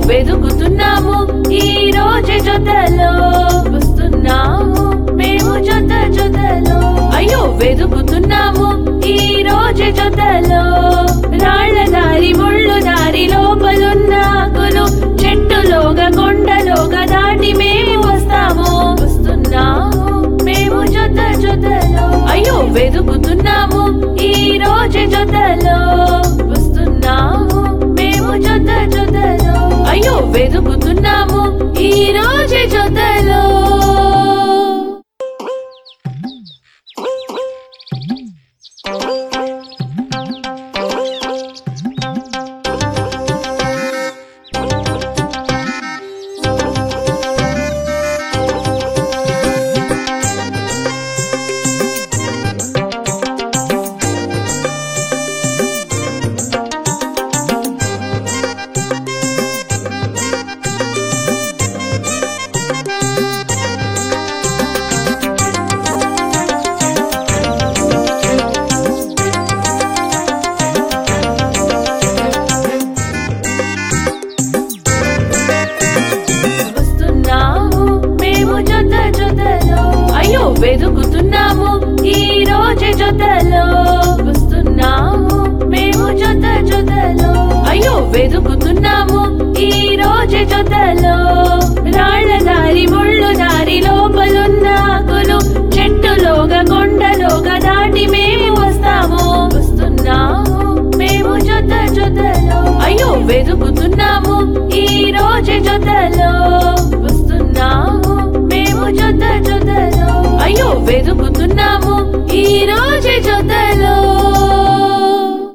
వెతుకుతున్నాము ఈ రోజు జొతలో వస్తున్నాము మేము జొత జొతలో అయ్యో వెతుకుతున్నాము ఈ రోజు జొతలో రాళ్ళ దారి ముళ్ళు దారి లోపలున్న ఆకులు చెట్టులోగా కొండలోగా దాటి మేము వస్తాము వస్తున్నాము మేము జొత జొతలో అయ్యో వెతుకుతున్నాము ఈ రోజు జొతలో వస్తున్నాము మేము జొత జొతలో అయ్యో వెతుకుతున్నాము ఈ రోజు జొతలో వస్తున్నాము మేము జొత జొతలో అయ్యో వెతుకుతున్నాము ఈ రోజు జొతలో వస్తున్నాము మేము జొత జొతలో అయ్యో వెతుకుతున్నాము ఈ రోజు జొతలో రాళ్ళ దారి ముళ్ళు దారి లోపలున్న ఆకులు చెట్టులోగా కొండలోగా దాటి మేము వస్తాము వస్తున్నాము మేము జొత జొతలో అయ్యో వెతుకుతున్నాము ఈ రోజు జొతలో వస్తున్నాము మేము జొత జొతలో అయ్యో వెతుకుతున్నాము ఈ రోజు